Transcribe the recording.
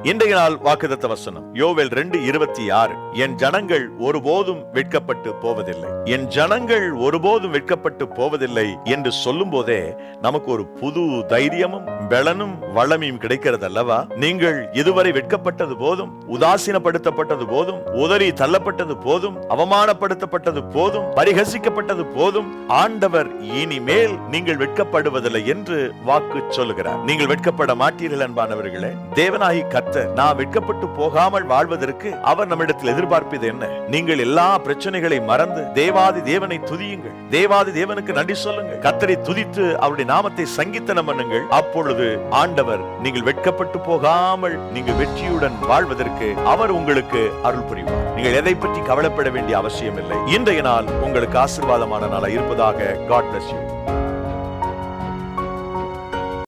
இன்றைய நாள் வாக்குதத்த வசனம் யோவேல் ரெண்டு இருபத்தி ஆறு என் ஜனங்கள் ஒருபோதும் வெட்கப்பட்டு போவதில்லை என் ஜனங்கள் ஒருபோதும் வெட்கப்பட்டு போவதில்லை என்று சொல்லும் போதே நமக்கு ஒரு புது தைரியமும் பலனும் வளமையும் கிடைக்கிறது அல்லவா நீங்கள் இதுவரை வெட்கப்பட்டது போதும் உதாசீனப்படுத்தப்பட்டது போதும் உதறி தள்ளப்பட்டது போதும் அவமானப்படுத்தப்பட்டது போதும் பரிகசிக்கப்பட்டது போதும் ஆண்டவர் இனிமேல் நீங்கள் வெட்கப்படுவதில்லை என்று வாக்கு சொல்லுகிறார் நீங்கள் வெட்கப்பட மாட்டீர்கள் அன்பானவர்களே தேவனாகி கத்த நான் வெட்கப்பட்டு போகாமல் வாழ்வதற்கு அவர் நம்மிடத்தில் எதிர்பார்ப்பது என்ன நீங்கள் எல்லா பிரச்சனைகளை மறந்து தேவாதி தேவனை துதியுங்கள் தேவாதி தேவனுக்கு நன்றி சொல்லுங்கள் கத்தரை துதித்து அவருடைய நாமத்தை சங்கீத்தனம் பண்ணுங்கள் அப்பொழுது ஆண்டவர் நீங்கள் வெட்கப்பட்டு போகாமல் நீங்கள் வெற்றியுடன் வாழ்வதற்கு அவர் உங்களுக்கு அருள் புரிவார் நீங்கள் எதை பற்றி கவலைப்பட வேண்டிய அவசியம் இல்லை இன்றைய நாள் உங்களுக்கு ஆசீர்வாதமான நாளா இருப்பதாக காட் bless you